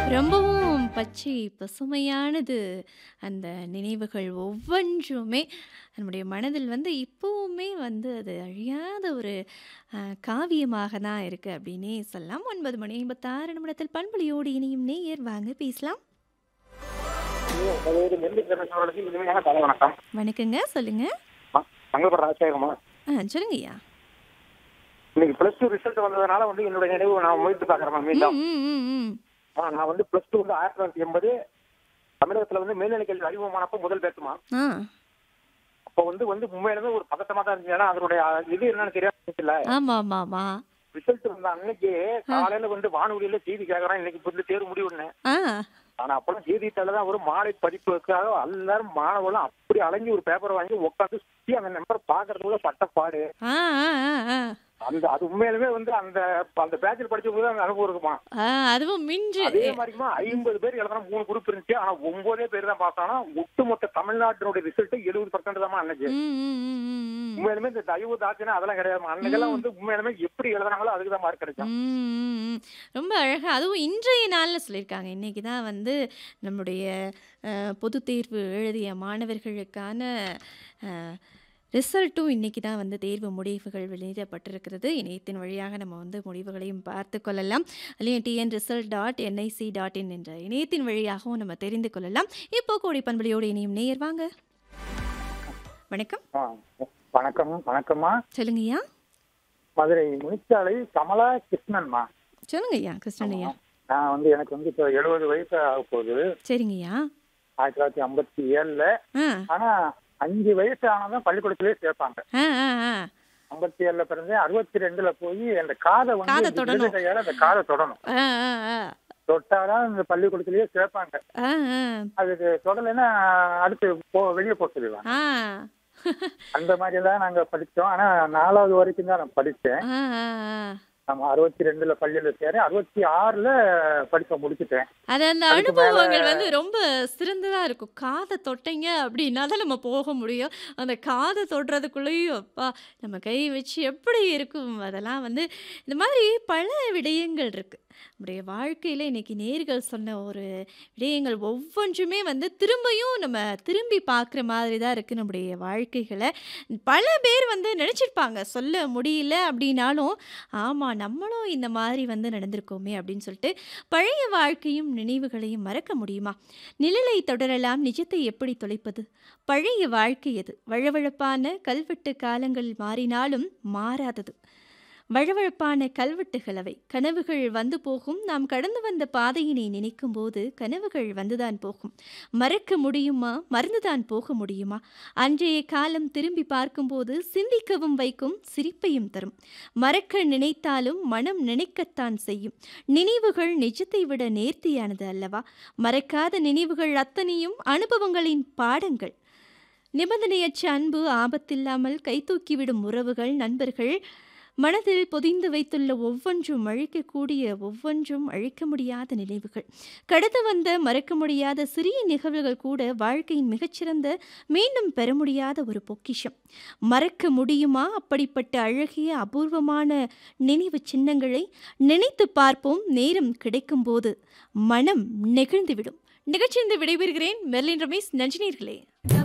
ரொம்பவும் பச்சை பசுமையானது அந்த நினைவுகள் ஒவ்வொன்றுமே நம்முடைய மனதில் வந்து இப்பவுமே வந்து அது அழியாத ஒரு அ, காவியமாக தான் இருக்கு அப்படின்னே சொல்லலாம். 9 மணி 56 நிமிடத்தில் பண்பொழியோடு இணையும் நேயர் வாங்க பேசலாம். பல்வேறு நெல்லி திறமையாளர்களுக்கு இனிமையான காலை வணக்கம் வணக்கங்க. சொல்லுங்க. தங்கப்பட ராஜசேகரமா ஆ சொல்லுங்கய்யா. இன்னைக்கு பிளஸ் டூ ரிசல்ட் வந்ததுனால வந்து என்னுடைய நினைவு நான் முயற்சி பார்க்குறேன் ம், மீண்டும் ம், ம், ம். ஆ, நான் வந்து பிளஸ் டூ வந்து ஆயிரத்தி தொள்ளாயிரத்தி எண்பது தமிழகத்துல வந்து மேல்நிலை கல்வி அறிமுகமானப்போ முதல் பேசுமா ஆ அப்போ வந்து வந்து உண்மையிலுமே ஒரு பதட்டமா தான் இருந்துச்சு ஏன்னா அதனுடைய இது என்னன்னு தெரியாதுல ஆமா ஆமா ஆமா ரிசல்ட் வந்த அன்னைக்கு காலையில வந்து வானொலியில செய்தி கேட்கறேன் இன்னைக்கு வந்து தேர்வு முடிவுன்னு ஆ ஆனா அப்பெல்லாம் செய்தித்தாள தான் ஒரு மாலை பதிப்புக்காக எல்லாரும் மாணவர்களும் அப்படி அலைஞ்சு ஒரு பேப்பர் வாங்கி உட்காந்து சுத்தி அந்த நம்பர் பாக்குறதுக்குள்ள பட்டப்பாடு ஆ ஆ ஆ, ஆ. அந்த அது உண்மையிலுமே வந்து அந்த அந்த பேட்சில் படிச்சவங்க அந்த அனுபவம் இருக்குமா ஆ அதுவும் மின்று அதே மாதிரிமா ஐம்பது பேர் எழுதுனா மூணு குரூப் இருந்துச்சு ஆனா ஒன்பதே பேர் தான் பாஸ் ஆனா ஒட்டுமொத்த தமிழ்நாட்டினுடைய ரிசல்ட் எழுபது பர்சன்ட் தான் அன்னைக்கு ம், ம், ம், ம், ம். உண்மையிலுமே இந்த தயவு தாட்சினா அதெல்லாம் கிடையாது அன்னைக்கெல்லாம் வந்து உண்மையிலுமே எப்படி எழுதுனாங்களோ அதுக்கு தான் மார்க் கிடைக்கும் ம், ம், ம். ரொம்ப அழகா அதுவும் இன்றைய நாளில் சொல்லியிருக்காங்க இன்னைக்கு தான் வந்து நம்முடைய அஹ், பொதுத் தேர்வு எழுதிய மாணவர்களுக்கான ரிசல்ட்டும் இன்னைக்கு தான் வந்து தேர்வு முடிவுகள் வெளியிடப்பட்டிருக்கிறது இணையத்தின் வழியாக நம்ம வந்து முடிவுகளையும் பார்த்து கொள்ளலாம் அதுலேயும் TN result dot NIC dot in என்ற இணையத்தின் வழியாகவும் நம்ம தெரிந்து கொள்ளலாம் இப்போ கோடி பண்பொழியோடு இணையும் நேயர் வாங்க வணக்கம் ஆ, வணக்கம் வணக்கம்மா சொல்லுங்கய்யா மதுரை முனிச்சாலை கமலா கிருஷ்ணன்மா சொல்லுங்கய்யா கிருஷ்ணனையா நான் வந்து எனக்கு வந்து இப்போ எழுபது வயசு ஆக போகுது சரிங்கய்யா ஆயிரத்தி தொள்ளாயிரத்தி ஐம்பத்தி ஏழுல ஆ ஆனா அஞ்சு வயசு ஆனதான் பள்ளிக்கூடத்திலே சேர்ப்பாங்க ஆ ஆ ஆ ஐம்பத்தி ஏழுல பிறந்தேன் அறுபத்தி ரெண்டுல போய் அந்த காதை காதை வந்து தொடணும். இடது கையால அந்த காதை தொடணும் ஆ ஆ ஆ தொட்டாதான் அந்த பள்ளிக்கூடத்திலேயே சேர்ப்பாங்க ஆ ஆ அதுக்கு தொடலைன்னா அடுத்து போ வெளியே போக சொல்லிடுவாங்க ஆ அந்த மாதிரி தான் நாங்க படிச்சோம் ஆனா நாலாவது வரைக்கும் தான் நான் படிச்சேன் ஆ ஆ ஆ. நம்ம அறுபத்தி ரெண்டுல பள்ளியில சேரேன் அறுபத்தி ஆறுல படிப்பை முடிச்சிட்டேன் அது அந்த அதுக்கு மேல- அனுபவங்கள் வந்து ரொம்ப சிறந்ததா இருக்கும் காதை தொட்டீங்க அப்படின்னா தான் நம்ம போக முடியும் அந்த காதை தொடுறதுக்குள்ளேயும் அப்பா நம்ம கை வச்சு எப்படி இருக்கும் அதெல்லாம் வந்து இந்த மாதிரி பல விடயங்கள் இருக்கு நம்முடைய வாழ்க்கையில இன்னைக்கு நேர்கள் சொன்ன ஒரு விடயங்கள் ஒவ்வொன்றுமே வந்து திரும்பியும் நம்ம திரும்பி பார்க்குற மாதிரி தான் இருக்கு நம்முடைய வாழ்க்கைகளை பல பேர் வந்து நினச்சிருப்பாங்க சொல்ல முடியல அப்படின்னாலும் ஆமாம் நம்மளும் இந்த மாதிரி வந்து நடந்திருக்கோமே அப்படின்னு சொல்லிட்டு பழைய வாழ்க்கையும் நினைவுகளையும் மறக்க முடியுமா நிழலை தொடரலாம் நிஜத்தை எப்படி தொலைப்பது பழைய வாழ்க்கை எது வழவழப்பான கல்வெட்டு காலங்கள் மாறினாலும் மாறாதது வழவழப்பான கல்வெட்டுகள் அவை கனவுகள் வந்து போகும் நாம் கடந்து வந்த பாதையினை நினைக்கும் போது கனவுகள் வந்துதான் போகும் மறக்க முடியுமா மறந்துதான் போக முடியுமா அன்றைய காலம் திரும்பி பார்க்கும்போது சிந்திக்கவும் வைக்கும் சிரிப்பையும் தரும் மறக்க நினைத்தாலும் மனம் நினைக்கத்தான் செய்யும் நினைவுகள் நிஜத்தை விட நேர்த்தியானது அல்லவா மறக்காத நினைவுகள் அத்தனையும் அனுபவங்களின் பாடங்கள் நிபந்தனையற்ற அன்பு ஆபத்தில்லாமல் கைதூக்கிவிடும் உறவுகள் நண்பர்கள் மனதில் பொதிந்து வைத்துள்ள ஒவ்வொன்றும் அழிக்கக்கூடிய ஒவ்வொன்றும் அழிக்க முடியாத நினைவுகள் கடந்து வந்த மறக்க முடியாத சிறிய நிகழ்வுகள் கூட வாழ்க்கையின் மிகச்சிறந்த மீண்டும் பெற முடியாத ஒரு பொக்கிஷம் மறக்க முடியுமா அப்படிப்பட்ட அழகிய அபூர்வமான நினைவு சின்னங்களை நினைத்து பார்ப்போம் நேரம் கிடைக்கும்போது மனம் நெகிழ்ந்துவிடும் நிகழ்ச்சியிருந்து விடைபெறுகிறேன் மெர்லின் ரமேஷ் நஞ்சினீர்களே